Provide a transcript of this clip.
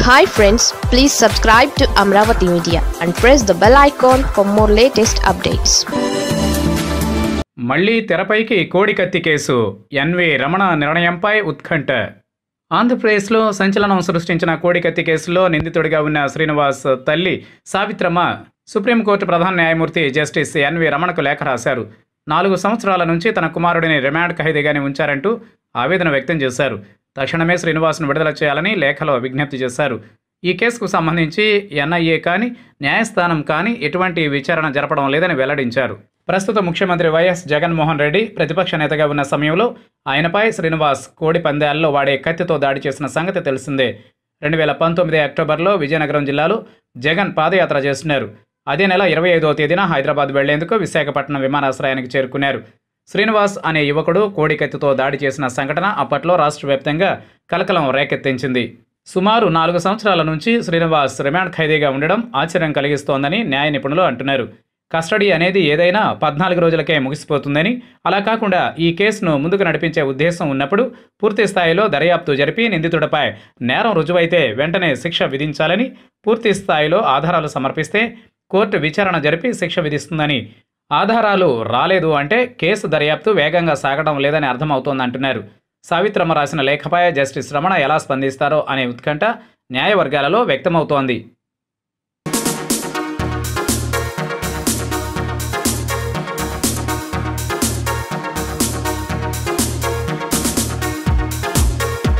hi friends please subscribe to Amaravati media and press the bell icon for more latest updates మళ్లీ తెరపైకి కోడికత్తి case N V Ramana నిర్ణయంపై ఉత్కంఠ ఆంధ్రప్రదేశ్లో సంచలనం సృష్టించిన కోడికత్తి కేసులో నిందితుడిగా ఉన్న శ్రీనివాస్ తల్లి సావిత్రమ్మ సుప్రీంకోర్టు ప్రధాన న్యాయమూర్తి జస్టిస్ ఎన్వి రమణకు లేఖ రాశారు నాలుగు సంవత్సరాల నుంచి తన కుమారుడిని రిమాండ్ ఖైదీగానే ఉంచారంటూ ఆవేదన వ్యక్తం చేశారు తక్షణమే శ్రీనివాస్ను విడుదల చేయాలని లేఖలో విజ్ఞప్తి చేశారు ఈ కేసుకు సంబంధించి ఎన్ఐఏ కానీ న్యాయస్థానం కానీ ఎటువంటి విచారణ జరపడం లేదని వెల్లడించారు ప్రస్తుత ముఖ్యమంత్రి వైఎస్ జగన్మోహన్ రెడ్డి ప్రతిపక్ష నేతగా ఉన్న సమయంలో ఆయనపై శ్రీనివాస్ కోడి పందాల్లో వాడే కత్తితో దాడి చేసిన సంగతి తెలిసిందే రెండు వేల పంతొమ్మిది అక్టోబర్లో విజయనగరం జిల్లాలో జగన్ పాదయాత్ర చేస్తున్నారు అదే నెల ఇరవై ఐదవ తేదీన హైదరాబాద్ వెళ్లేందుకు విశాఖపట్నం విమానాశ్రయానికి చేరుకున్నారు శ్రీనివాస్ అనే యువకుడు కోడి కత్తితో దాడి చేసిన సంఘటన అప్పట్లో రాష్ట్ర వ్యాప్తంగా కలకలం రేకెత్తించింది సుమారు నాలుగు సంవత్సరాల నుంచి శ్రీనివాస్ రిమాండ్ ఖైదీగా ఉండడం ఆశ్చర్యం కలిగిస్తోందని న్యాయ నిపుణులు అంటున్నారు కస్టడీ అనేది ఏదైనా పద్నాలుగు రోజులకే ముగిసిపోతుందని అలా కాకుండా ఈ కేసును ముందుకు నడిపించే ఉద్దేశం ఉన్నప్పుడు పూర్తి స్థాయిలో దర్యాప్తు జరిపి నిందితుడిపై నేరం రుజువైతే వెంటనే శిక్ష విధించాలని పూర్తి స్థాయిలో ఆధారాలు సమర్పిస్తే కోర్టు విచారణ జరిపి శిక్ష విధిస్తుందని ఆధారాలు రాలేదు అంటే కేసు దర్యాప్తు వేగంగా సాగడం లేదని అర్థమవుతోందంటున్నారు సావిత్రమ్మ రాసిన లేఖపై జస్టిస్ రమణ ఎలా స్పందిస్తారో అనే ఉత్కంఠ న్యాయవర్గాలలో వ్యక్తమవుతోంది